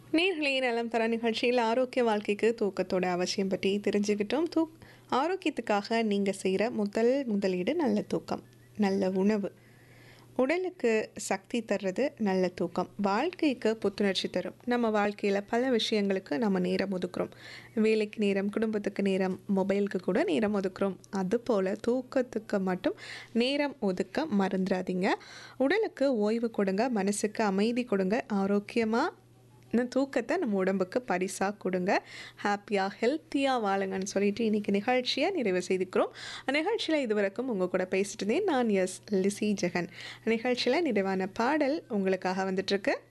நேர்களே நலம் தர நிகழ்ச்சியில் ஆரோக்கிய வாழ்க்கைக்கு தூக்கத்தோட அவசியம் பற்றி தெரிஞ்சுக்கிட்டோம் தூ ஆரோக்கியத்துக்காக நீங்கள் செய்கிற முதல் முதலீடு நல்ல தூக்கம் நல்ல உணவு உடலுக்கு சக்தி தர்றது நல்ல தூக்கம் வாழ்க்கைக்கு புத்துணர்ச்சி தரும் நம்ம வாழ்க்கையில் பல விஷயங்களுக்கு நம்ம நேரம் ஒதுக்குறோம் வேலைக்கு நேரம் குடும்பத்துக்கு நேரம் மொபைலுக்கு கூட நேரம் ஒதுக்குறோம் அதுபோல் தூக்கத்துக்கு மட்டும் நேரம் ஒதுக்க மறந்துடாதீங்க உடலுக்கு ஓய்வு கொடுங்க மனசுக்கு அமைதி கொடுங்க ஆரோக்கியமாக இந்த தூக்கத்தை நம்ம உடம்புக்கு பரிசாக கொடுங்க ஹாப்பியாக ஹெல்த்தியாக வாழுங்கன்னு சொல்லிட்டு இன்றைக்கி நிகழ்ச்சியை நிறைவு செய்துக்கிறோம் நிகழ்ச்சியில் இதுவரைக்கும் உங்கள் கூட பேசிட்டு இருந்தேன் நான் எஸ் லிசி ஜெகன் நிகழ்ச்சியில் நிறைவான பாடல் உங்களுக்காக வந்துட்டுருக்கு